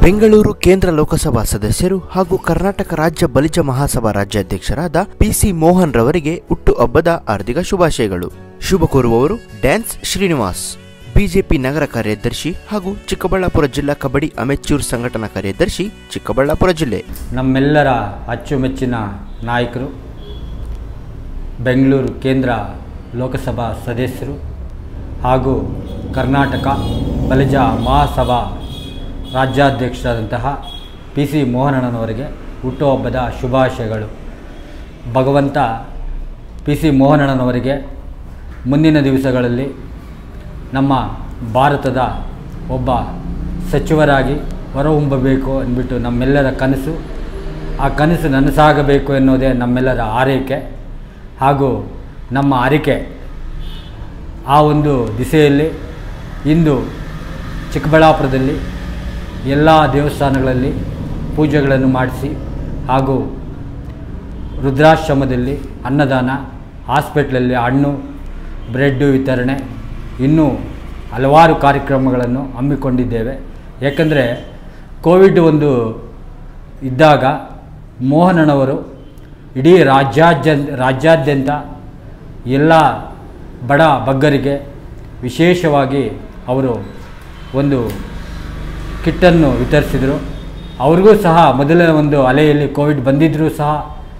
ಬೆಂಗಳೂರು ಕೇಂದ್ರ ಲೋಕಸಭಾ ಸದಸ್ಯರು ಹಾಗೂ ಕರ್ನಾಟಕ ರಾಜ್ಯ ಬಲಿಜ ಮಹಾಸಭಾ ರಾಜ್ಯಾಧ್ಯಕ್ಷರಾದ ಪಿಸಿ ಮೋಹನ್ ರವರಿಗೆ ಹುಟ್ಟು ಹಬ್ಬದ ಹಾರ್ದಿಕ ಶುಭಾಶಯಗಳು ಶುಭ ಕೋರುವವರು ಡ್ಯಾನ್ಸ್ ಶ್ರೀನಿವಾಸ್ ಬಿಜೆಪಿ ನಗರ ಕಾರ್ಯದರ್ಶಿ ಹಾಗೂ ಚಿಕ್ಕಬಳ್ಳಾಪುರ ಜಿಲ್ಲಾ ಕಬಡ್ಡಿ ಅಮೆಚೂರ್ ಸಂಘಟನಾ ಕಾರ್ಯದರ್ಶಿ ಚಿಕ್ಕಬಳ್ಳಾಪುರ ಜಿಲ್ಲೆ ನಮ್ಮೆಲ್ಲರ ಅಚ್ಚುಮೆಚ್ಚಿನ ನಾಯಕರು ಬೆಂಗಳೂರು ಕೇಂದ್ರ ಲೋಕಸಭಾ ಸದಸ್ಯರು ಹಾಗೂ ಕರ್ನಾಟಕ ಬಲಿಜ ಮಹಾಸಭಾ ರಾಜ್ಯಾಧ್ಯಕ್ಷರಾದಂತಹ ಪಿ ಸಿ ಮೋಹನಣ್ಣನವರಿಗೆ ಹುಟ್ಟುಹಬ್ಬದ ಶುಭಾಶಯಗಳು ಭಗವಂತ ಪಿ ಸಿ ಮೋಹನಣ್ಣನವರಿಗೆ ಮುಂದಿನ ದಿವಸಗಳಲ್ಲಿ ನಮ್ಮ ಭಾರತದ ಒಬ್ಬ ಸಚಿವರಾಗಿ ಹೊರಹೊಮ್ಮಬೇಕು ಅಂದ್ಬಿಟ್ಟು ನಮ್ಮೆಲ್ಲರ ಕನಸು ಆ ಕನಸು ನನಸಾಗಬೇಕು ಎನ್ನುವುದೇ ನಮ್ಮೆಲ್ಲರ ಆರೈಕೆ ಹಾಗೂ ನಮ್ಮ ಅರಿಕೆ ಆ ಒಂದು ದಿಸೆಯಲ್ಲಿ ಇಂದು ಚಿಕ್ಕಬಳ್ಳಾಪುರದಲ್ಲಿ ಎಲ್ಲ ದೇವಸ್ಥಾನಗಳಲ್ಲಿ ಪೂಜೆಗಳನ್ನು ಮಾಡಿಸಿ ಹಾಗೂ ವೃದ್ಧಾಶ್ರಮದಲ್ಲಿ ಅನ್ನದಾನ ಹಾಸ್ಪಿಟ್ಲಲ್ಲಿ ಹಣ್ಣು ಬ್ರೆಡ್ಡು ವಿತರಣೆ ಇನ್ನೂ ಹಲವಾರು ಕಾರ್ಯಕ್ರಮಗಳನ್ನು ಹಮ್ಮಿಕೊಂಡಿದ್ದೇವೆ ಯಾಕಂದರೆ ಕೋವಿಡ್ ಒಂದು ಇದ್ದಾಗ ಮೋಹನಣ್ಣವರು ಇಡೀ ರಾಜ್ಯಾದ್ಯ ರಾಜ್ಯಾದ್ಯಂತ ಎಲ್ಲ ಬಡ ಬಗ್ಗರಿಗೆ ವಿಶೇಷವಾಗಿ ಅವರು ಒಂದು ಕಿಟ್ಟನ್ನು ವಿತರಿಸಿದರು ಅವ್ರಿಗೂ ಸಹ ಮೊದಲನೇ ಒಂದು ಅಲೆಯಲ್ಲಿ ಕೋವಿಡ್ ಬಂದಿದ್ದರೂ ಸಹ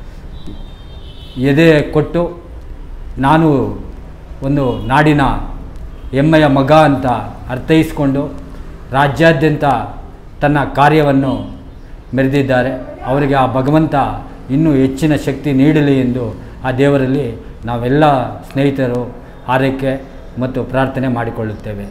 ಎದೆ ಕೊಟ್ಟು ನಾನು ಒಂದು ನಾಡಿನ ಹೆಮ್ಮೆಯ ಮಗ ಅಂತ ಅರ್ಥೈಸಿಕೊಂಡು ರಾಜ್ಯಾದ್ಯಂತ ತನ್ನ ಕಾರ್ಯವನ್ನು ಮೆರೆದಿದ್ದಾರೆ ಅವರಿಗೆ ಆ ಭಗವಂತ ಇನ್ನೂ ಹೆಚ್ಚಿನ ಶಕ್ತಿ ನೀಡಲಿ ಎಂದು ಆ ದೇವರಲ್ಲಿ ನಾವೆಲ್ಲ ಸ್ನೇಹಿತರು ಆರೈಕೆ ಮತ್ತು ಪ್ರಾರ್ಥನೆ ಮಾಡಿಕೊಳ್ಳುತ್ತೇವೆ